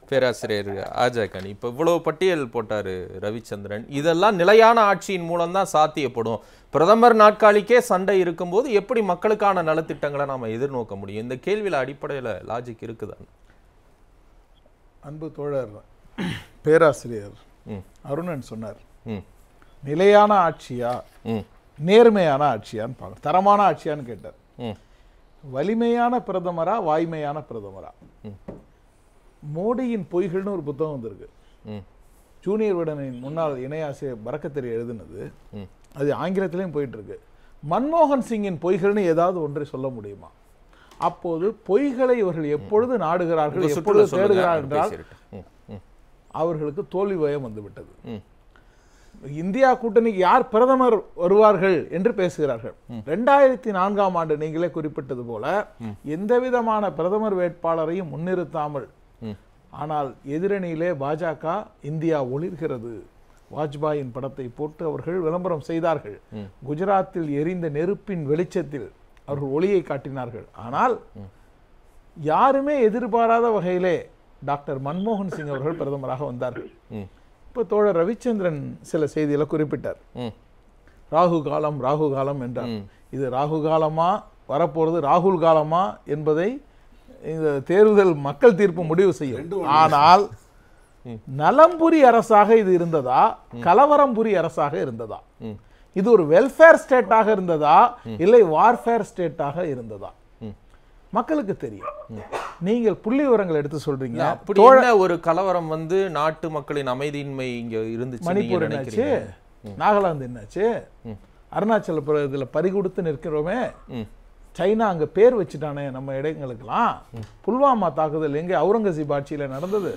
பேராசிரியர் ஆஜாக்கன் இப்போ இவ்வளவு பட்டியல் போட்டாரு ரவிச்சந்திரன் இதெல்லாம் நிலையான ஆட்சியின் மூலம் தான் சாத்தியப்படும் பிரதமர் நாட்காலிக்கே சண்டை இருக்கும்போது எப்படி மக்களுக்கான நலத்திட்டங்களை நாம எதிர்நோக்க முடியும் இந்த கேள்வியில அடிப்படையில லாஜிக் இருக்குதா அன்பு தோழர் பேராசிரியர் ம் அருணன் சொன்னார் ம் நிலையான ஆட்சியா ம் நேர்மையான ஆட்சியான்னு பார்க்க தரமான ஆட்சியான்னு கேட்டார் ம் வலிமையான பிரதமரா வாய்மையான பிரதமரா ம். மோடியின் பொய்கள்னு ஒரு புத்தகம் வந்திருக்கு ம் ஜூனியர் விடனின் முன்னாள் இணை ஆசிரியர் பரக்கத்தெரி எழுதுனது ம் அது ஆங்கிலத்திலையும் போயிட்டு இருக்கு மன்மோகன் சிங்கின் பொய்கள்னு ஏதாவது ஒன்றை சொல்ல முடியுமா அப்போது பொய்களை இவர்கள் எப்பொழுது நாடுகிறார்கள் உங்க எப்பொழுது சுற்றுல சொல்லுங்க தேடுகிறார்கள் அப்புறம் என்றால் பேசிடட்டும். ம் ம் அவர்களுக்கு தோல்வி பயம் வந்துவிட்டது ம் இந்தியா கூட்டணிக்கு யார் பிரதமர் வருவார்கள் என்று பேசுகிறார்கள் ரெண்டாயிரத்தி நான்காம் ஆண்டு நீங்களே குறிப்பிட்டது போல எந்த விதமான பிரதமர் வேட்பாளரையும் முன்னிறுத்தாமல் ம் ஆனால் எதிரணியிலே பாஜக இந்தியா ஒளிர்கிறது வாஜ்பாயின் படத்தை போட்டு அவர்கள் விளம்பரம் செய்தார்கள் குஜராத்தில் எரிந்த நெருப்பின் வெளிச்சத்தில் அவர்கள் ஒளியை காட்டினார்கள் ஆனால் யாருமே எதிர்பாராத வகையிலே டாக்டர் மன்மோகன் சிங் அவர்கள் பிரதமராக வந்தார்கள் ம் இப்போ தோழர் ரவிச்சந்திரன் சில செய்திகளை குறிப்பிட்டார் ம் ராகு காலம் ராகு காலம் என்றார் ம். இது ராகு காலமா வரப்போறது ராகுல் காலமா என்பதை இந்த தேர்தல் மக்கள் தீர்ப்பு முடிவு செய்யும் ஆனால் நலம்புரி அரசாக இது இருந்ததா கலவரம்புரி அரசாக இருந்ததா ம் இது ஒரு வெல்ஃபேர் ஸ்டேட்டாக இருந்ததா இல்லை வார்ஃபேர் ஸ்டேட்டாக இருந்ததா ம். மக்களுக்கு தெரியும் நீங்கள் புள்ளி விவரங்கள் எடுத்து சொல்றீங்க அப்படி என்ன ஒரு கலவரம் வந்து நாட்டு மக்களின் அமைதியின்மை இங்க இருந்துச்சு நீங்க மணிப்பூர் என்னாச்சு நினைக்கிறீங்க நாகாலாந்து என்னாச்சு அருணாச்சல பிரதேசத்தில் பறிகொடுத்து நிற்கிறோமே ம் சைனா அங்க பேர் வச்சுட்டானே நம்ம இடங்களுக்கெல்லாம் புல்வாமா தாக்குதல் எங்க அவுரங்கசீப் ஆட்சியில நடந்தது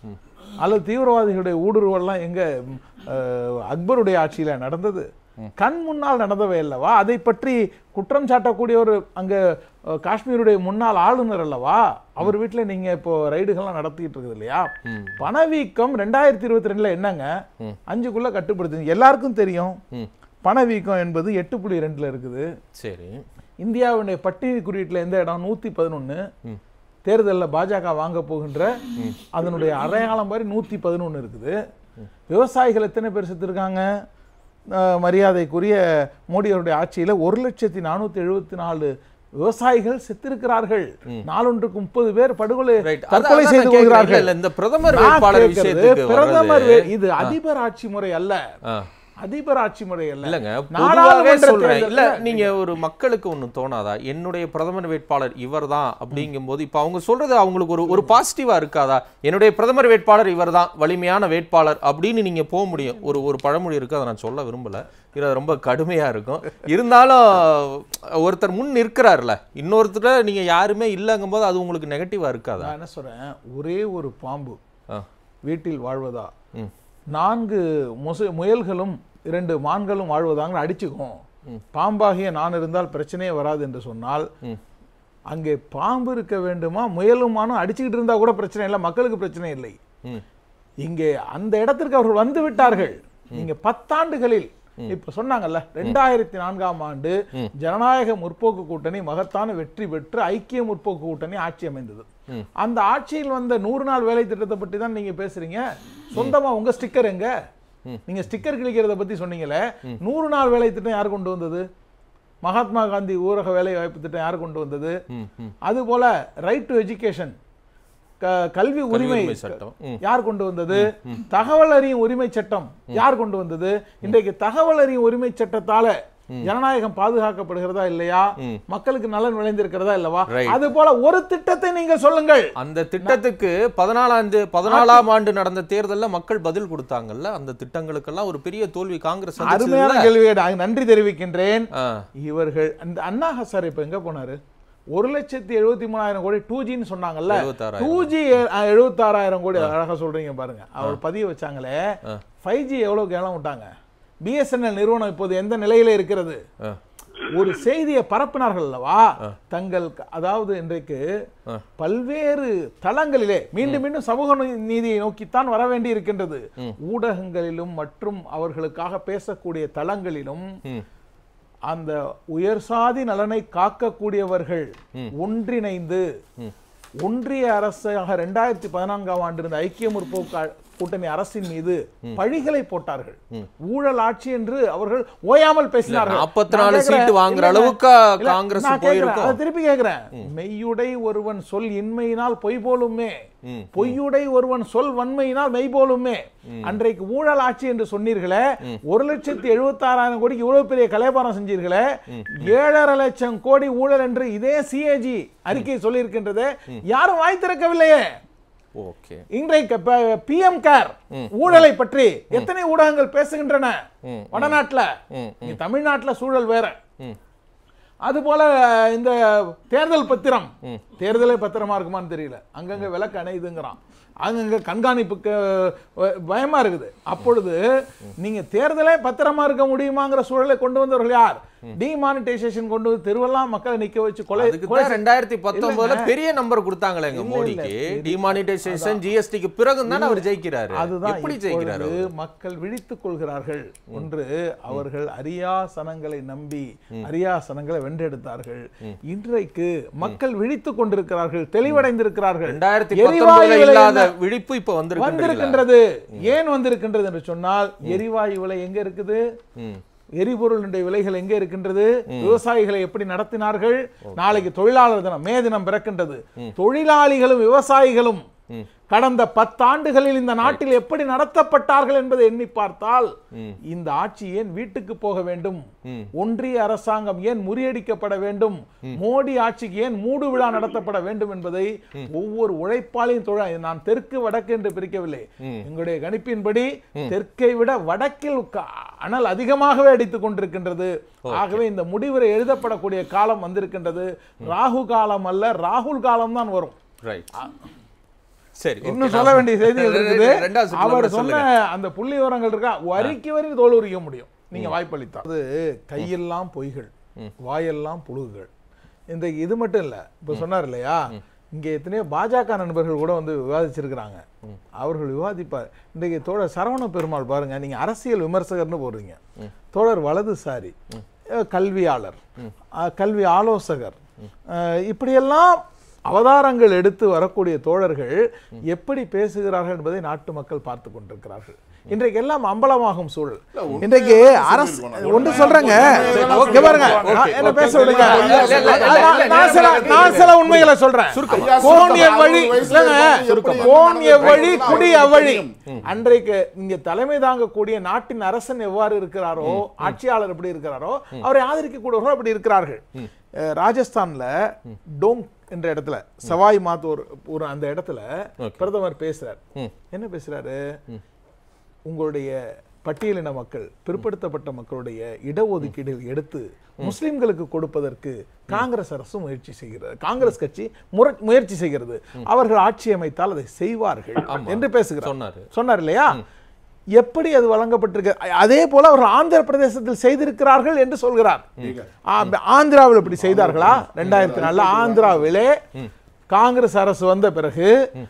அல்லது தீவிரவாதிகளுடைய ஊடுருவல்லாம் எங்க ம், அஹ், அக்பருடைய ஆட்சியில நடந்தது கண் முன்னால் நடந்தவை அல்லவா அதை பற்றி குற்றம் சாட்டக்கூடிய ஒரு அங்க அஹ், காஷ்மீருடைய முன்னாள் ஆளுநர் அல்லவா அவர் வீட்டுல நீங்க இப்போ ரைடுகள்லாம் நடத்திட்டு இருக்குது இல்லையா பணவீக்கம் ரெண்டாயிரத்தி இருபத்தி ரெண்டுல என்னங்க அஞ்சுக்குள்ள கட்டுப்படுத்து எல்லாருக்கும் தெரியும் ம் பணவீக்கம் என்பது எட்டு புள்ளி ரெண்டுல இருக்குது சரி இந்தியாவுடைய பட்டியல் குறியீட்டில் எந்த இடம் நூத்தி பதினொன்னு ம். தேர்தலில் பாஜக வாங்க போகின்ற அதனுடைய அடையாளம் மாதிரி நூத்தி பதினொன்னு இருக்குது விவசாயிகள் எத்தனை பேர் செத்துருக்காங்க அஹ், மரியாதைக்குரிய மோடி அவருடைய ஆட்சியில ஒரு லட்சத்தி நானூத்தி எழுபத்தி நாலு விவசாயிகள் செத்திருக்கிறார்கள் நாளொன்றுக்கு முப்பது பேர் படுகொலை ரைட் தற்கொலை செய்து கொள்கிறார்கள் இல்ல இந்த பிரதமர் நான் வேட்பாளர் கேட்கிறது, விஷயத்துக்கு பிரதமர் வர்றது- வே- இது அதிபர் ஆட்சி முறை அல்ல ஆ. அதிபர் ஆட்சி முறை அல்ல இல்லங்க பொதுவாகவே நாடாளுமன்ற சொல்றேன் இல்ல தேர்தல்ல- நீங்க ஒரு மக்களுக்கு ஒண்ணு தோணாதா என்னுடைய பிரதமர் வேட்பாளர் இவர்தான் அப்படிங்கும்போது இப்ப அவங்க சொல்றது அவங்களுக்கு ஒரு ஒரு பாசிட்டிவா இருக்காதா என்னுடைய பிரதமர் வேட்பாளர் இவர்தான் வலிமையான வேட்பாளர் அப்படின்னு நீங்க போக முடியும் ஒரு ஒரு பழமொழி இருக்கு அதை நான் சொல்ல விரும்பல இது அது ரொம்ப கடுமையா இருக்கும் இருந்தாலும் ஒருத்தர் முன் நிற்கிறாருல இன்னொருத்தர் நீங்க யாருமே இல்லைங்கும்போது அது உங்களுக்கு நெகட்டிவா இருக்காதா நான் என்ன சொல்றேன் ஒரே ஒரு பாம்பு ஆ. வீட்டில் வாழ்வதா ம். நான்கு முசு முயல்களும் இரண்டு மான்களும் வாழ்வதாங்க அடிச்சுக்கும் பாம்பாகிய நான் இருந்தால் பிரச்சனையே வராது என்று சொன்னால் ம். அங்கே பாம்பு இருக்க வேண்டுமா முயலுமானும் அடிச்சுக்கிட்டு இருந்தா கூட பிரச்சனை இல்லை மக்களுக்கு பிரச்சனை இல்லை ம் இங்கே அந்த இடத்திற்கு அவர்கள் வந்து விட்டார்கள் நீங்க பத்தாண்டுகளில் இப்ப சொன்னாங்கல்ல ரெண்டாயிரத்தி நான்காம் ஆண்டு ஜனநாயக முற்போக்கு கூட்டணி மகத்தான வெற்றி பெற்று ஐக்கிய முற்போக்கு கூட்டணி ஆட்சி அமைந்தது ம். அந்த ஆட்சியில் வந்த நூறு நாள் வேலை திட்டத்தை பற்றி தான் நீங்க பேசுறீங்க சொந்தமா உங்க ஸ்டிக்கர் எங்க நீங்க ஸ்டிக்கர் கிழிக்கிறத பத்தி சொன்னீங்களே நூறு நாள் வேலை திட்டம் யார் கொண்டு வந்தது மகாத்மா காந்தி ஊரக வேலை வாய்ப்பு திட்டம் யார் கொண்டு வந்தது ம் ம் அதுபோல ரைட் டு எஜுகேஷன் கல்வி உரிமை உரிமை சட்டம். ம். யார் கொண்டு வந்தது தகவல் அறியும் உரிமை சட்டம் யார் கொண்டு வந்தது இன்றைக்கு தகவல் அறியும் உரிமை சட்டத்தால ஜனநாயகம் பாதுகாக்கப்படுகிறதா இல்லையா மக்களுக்கு நலன் விளைந்திருக்கிறதா இல்லவா Right. அது போல ஒரு திட்டத்தை நீங்கள் சொல்லுங்கள் அந்த திட்டத்துக்கு பதினாலாம் பதினாலாம் ஆண்டு நடந்த தேர்தல்ல மக்கள் பதில் கொடுத்தாங்கல்ல அந்த திட்டங்களுக்கெல்லாம் ஒரு பெரிய தோல்வி காங்கிரஸ் சந்திச்சதுல்ல? அருமையான கேள்வி கேட்டாங்க. நன்றி தெரிவிக்கின்றேன் ஆ, இவர்கள் அந்த அண்ணா ஹசார் இப்ப எங்க போனாரு ஒரு லட்சத்தி எழுபத்தி மூணாயிரம் கோடி டூ ஜின்னு சொன்னாங்கல்ல 76,000. டூ ஜி எழுபத்தாறாயிரம் கோடி அழகா சொல்றீங்க பாருங்க அவர் பதிய வச்சாங்களே ஃபைவ் ஜி எவ்வளவு கேளம் விட்டாங்க பிஎஸ்என்எல் நிறுவனம் இப்போது எந்த நிலையில இருக்கிறது ஆ, ஒரு செய்தியை பரப்பினார்கள் அல்லவா தங்கள் க- அதாவது இன்றைக்கு பல்வேறு தளங்களிலே மீண்டும் மீண்டும் சமூக நீ- நீதியை நோக்கித்தான் வர வேண்டி இருக்கின்றது ஊடகங்களிலும் மற்றும் அவர்களுக்காக பேசக்கூடிய தளங்களிலும் ம், அந்த உயர் சாதி நலனை காக்கக்கூடியவர்கள் ஒன்றிணைந்து ஒன்றிய அரசாக ரெண்டாயிரத்தி பதினான்காம் ஆண்டு இருந்த ஐக்கிய முற்போக்கு அ- கூட்டணி அரசின் மீது பழிகளை போட்டார்கள் ஊழல் ஆட்சி என்று அவர்கள் ஓயாமல் பேசினார்கள் 44 நான் கேக்குறேன், சீட்டு வாங்குற இல்ல, இல்ல, அளவுக்கா இல்ல, காங்கிரஸ் நான் கேக்குறேன், போயிருக்கும்? அதை திருப்பி கேக்குறேன் மெய்யுடை ஒருவன் சொல் இன்மையினால் பொய் போலுமே பொய்யுடை ஒருவன் சொல் வன்மையினால் மெய் போலுமே அன்றைக்கு ஊழல் ஆட்சி என்று சொன்னீர்களே ஒரு லட்சத்தி எழுபத்தி ஆறாயிரம் கோடிக்கு இவ்வளவு பெரிய கலைபாரம் செஞ்சீர்களே ஏழரை லட்சம் கோடி ஊழல் என்று இதே சிஏஜி அறிக்கை சொல்லியிருக்கின்றது யாரும் வாய் திறக்கவில்லையே ஓகே இன்றைக்கு பிஎம் கேர் ஊழலை பற்றி எத்தனை ஊடகங்கள் பேசுகின்றன வடநாட்டுல இங்க தமிழ்நாட்டுல சூழல் வேற அதுபோல இந்த தேர்தல் பத்திரம் தேர்தலே பத்திரமா இருக்குமான்னு தெரியல அங்கங்க விளக்கு அணையுதுங்கிறான் அங்கங்க கண்காணிப்புக்கு அஹ், பயமா இருக்குது அப்பொழுது நீங்க தேர்தலே பத்திரமா இருக்க முடியுமாங்கிற சூழலை கொண்டு வந்தவர்கள் யார் டிமானிட்டைசேஷன் கொண்டு வந்து தெருவெல்லாம் மக்களை நிக்க வச்சு கொலை அதுக்கு கொலை தான் ரெண்டாயிரத்தி பத்தொன்பதுல இல்லைங்க. பெரிய நம்பர் கொடுத்தாங்களே எங்க இல்ல, மோடிக்கு இல்ல. டிமானிட்டைசேஷன் ஜிஎஸ்டிக்கு பிறகு தானே அவர் ஜெயிக்கிறாரு அதுதான் எப்படி ஜெயிக்கிறாரு இப்பொழுது அவரு? மக்கள் விழித்துக் கொள்கிறார்கள் ஒன்று அவர்கள் அரியாசனங்களை நம்பி அரியாசனங்களை வென்றெடுத்தார்கள் இன்றைக்கு மக்கள் விழித்துக் கொண்டிருக்கிறார்கள் தெளிவடைந்திருக்கிறார்கள் ரெண்டாயிரத்தி எரிவாயு பத்தொன்பதுல விலை இல்லாத என்ன? விழிப்பு இப்ப வந்திருக்கு வந்திருக்கின்றது ஏன் வந்திருக்கின்றது என்று சொன்னால் எரிவாயு விலை எங்க இருக்குது எரிபொருளுடைய விலைகள் எங்கே இருக்கின்றது விவசாயிகளை எப்படி நடத்தினார்கள் நாளைக்கு தொழிலாளர் தினம் மே தினம் பிறக்கின்றது தொழிலாளிகளும் விவசாயிகளும் கடந்த பத்தாண்டுகளில் இந்த நாட்டில் எப்படி நடத்தப்பட்டார்கள் என்பதை எண்ணி பார்த்தால் இந்த ஆட்சி ஏன் வீட்டுக்கு போக வேண்டும் ஒன்றிய அரசாங்கம் ஏன் முறியடிக்கப்பட வேண்டும் மோடி ஆட்சிக்கு ஏன் மூடு விழா நடத்தப்பட வேண்டும் என்பதை ஒவ்வொரு உழைப்பாளியின் தொழில் நான் தெற்கு வடக்கு என்று பிரிக்கவில்லை எங்களுடைய கணிப்பின்படி தெற்கை விட வடக்கில் க- அனல் அதிகமாகவே அடித்துக் கொண்டிருக்கின்றது ஆகவே இந்த முடிவுரை எழுதப்படக்கூடிய காலம் வந்திருக்கின்றது ராகு காலம் அல்ல ராகுல் காலம் தான் வரும் ரைட் சரி இன்னும் okay, சொல்ல நான் வேண்டிய செய்திகள் இருக்குது ரெண்டாவது சுற்றுல அவர் கூட சொன்ன சொல்லுங்க. அந்த புள்ளி விவரங்கள் இருக்கா வரிக்கு வரி தோல் உரிக்க முடியும் நீங்க வாய்ப்பளித்தா அது கையெல்லாம் பொய்கள் வாயெல்லாம் புழுகுகள் இந்த இது மட்டும் இல்ல இப்ப சொன்னார் இல்லையா இங்க எத்தனையோ பாஜக நண்பர்கள் கூட வந்து விவாதிச்சிருக்கிறாங்க அவர்கள் விவாதிப்பார் இன்றைக்கு தோழர் சரவண பெருமாள் பாருங்க நீங்க அரசியல் விமர்சகர்னு போடுறீங்க தோழர் வலதுசாரி அஹ் கல்வியாளர் அஹ் கல்வி ஆலோசகர் அஹ் இப்படியெல்லாம் அவதாரங்கள் எடுத்து வரக்கூடிய தோழர்கள் எப்படி பேசுகிறார்கள் என்பதை நாட்டு மக்கள் பார்த்து கொண்டிருக்கிறார்கள் இன்றைக்கு எல்லாம் அம்பலமாகும் சூழல் இன்றைக்கு அரசு ஒன்று சொல்றேங்க இங்க பாருங்க நான் என்ன பேச விடுங்க நான் நான் சில நான் சில உண்மைகளை சொல்றேன் கோன் எவ்வழி இல்லைங்க கோன் எவ்வழி குடி அவ்வழி அன்றைக்கு இங்க தலைமை தாங்கக்கூடிய நாட்டின் அரசன் எவ்வாறு இருக்கிறாரோ ஆட்சியாளர் எப்படி இருக்கிறாரோ அவரை ஆதரிக்கக்கூடியவர்கள் அப்படி இருக்கிறார்கள் அஹ் ராஜஸ்தான்ல டோங் என்ற இடத்துல சவாய் மாத்தூர் ஒரு அந்த இடத்துல பிரதமர் பேசுறார் என்ன பேசுறாரு உங்களுடைய பட்டியலின மக்கள் பிற்படுத்தப்பட்ட மக்களுடைய இடஒதுக்கீடு எடுத்து முஸ்லிம்களுக்கு கொடுப்பதற்கு காங்கிரஸ் அரசு முயற்சி செய்கிறது காங்கிரஸ் கட்சி முற- முயற்சி செய்கிறது அவர்கள் ஆட்சி அமைத்தால் அதை செய்வார்கள் என்று பேசுகிறார் சொன்னாரு. சொன்னார் இல்லையா எப்படி அது வழங்கப்பட்டிருக்கு அ- அதே போல அவர்கள் ஆந்திர பிரதேசத்தில் செய்திருக்கிறார்கள் என்று சொல்கிறார் ஆ, ஆந்திராவில் இப்படி செய்தார்களா ரெண்டாயிரத்தி நாலுல ஆந்திராவிலே காங்கிரஸ் அரசு வந்த பிறகு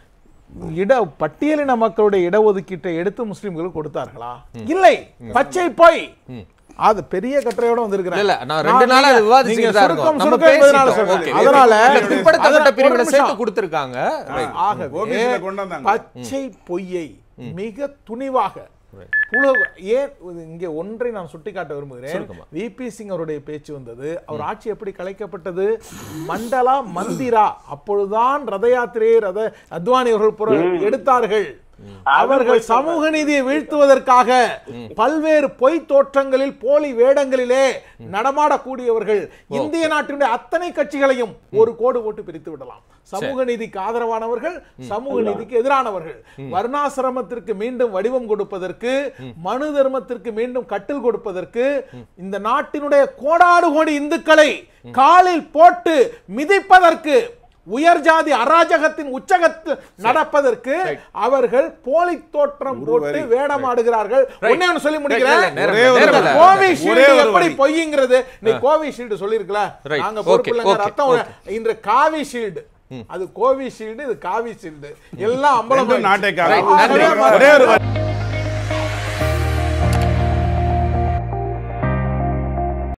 இட பட்டியலின மக்களுடைய இடஒதுக்கீட்டை எடுத்து முஸ்லிம்களுக்கு கொடுத்தார்களா இல்லை பச்சை போய் அது பெரிய கட்டுரையோட வந்திருக்கிறேன் இல்ல, நான் ரெண்டு நாளா அதை விவாதிச்சுக்கிட்டு தான் இருக்கோம். நம்ம என்பதனால பேசிட்டோம். சொல்றேன். Okay. அதனால இல்ல, பிற்படுத்தப்பட்ட அதனால- பிரிவுல ஒரு சேர்த்து நிமிஷம். கொடுத்திருக்காங்க Right. ஆகவே OBC ல கொண்டு வந்தாங்க. பச்சை பொய்யை மிக துணிவாக புல ஏன் இது இங்கே ஒன்றை நான் சுட்டிக்காட்ட விரும்புகிறேன் விபி சிங் அவருடைய பேச்சு வந்தது அவர் ஆட்சி எப்படி கலைக்கப்பட்டது மண்டலா மந்திரா அப்பொழுதுதான் ரத யாத்திரையை ரத அத்வானி அவர்கள் புற- எடுத்தார்கள் அவர்கள் சமூக நீதியை வீழ்த்துவதற்காக பல்வேறு பொய் தோற்றங்களில் போலி வேடங்களிலே நடமாடக்கூடியவர்கள் இந்திய நாட்டினுடைய அத்தனை கட்சிகளையும் ஒரு கோடு போட்டு பிரித்து விடலாம் சமூக நீதிக்கு ஆதரவானவர்கள் சமூக நீதிக்கு எதிரானவர்கள் வர்ணாசிரமத்திற்கு மீண்டும் வடிவம் கொடுப்பதற்கு மனு தர்மத்திற்கு மீண்டும் கட்டில் கொடுப்பதற்கு இந்த நாட்டினுடைய கோடாடு கோடி இந்துக்களை காலில் போட்டு மிதிப்பதற்கு உயர் ஜாதி அராஜகத்தின் உச்சகத்தில் நடப்பதற்கு அவர்கள் போலி தோற்றம் போட்டு வேடமாடுகிறார்கள் ஒண்ணே ஒண்ணு சொல்லி முடிக்கிறேன் இல்ல, இல்ல, நேரம் ஒரே ஒரு நேரம் வரி. இல்ல. கோவிஷீல்டு ஒரே ஒரு எப்படி வரி. பொய்ங்கிறது நீ கோவிஷீல்டு சொல்லிருக்கல Right. நாங்க Okay, பொறுப்பு இல்லைங்க okay, ரத்தம் okay. இன்று காவிஷீல்டு அது கோவிஷீல்டு இது காவிஷீல்டு எல்லாம் அம்பலம் ரெண்டும் நாட்டை காக்கும். Right. நன்றி. ஒரே ஒரு வரி.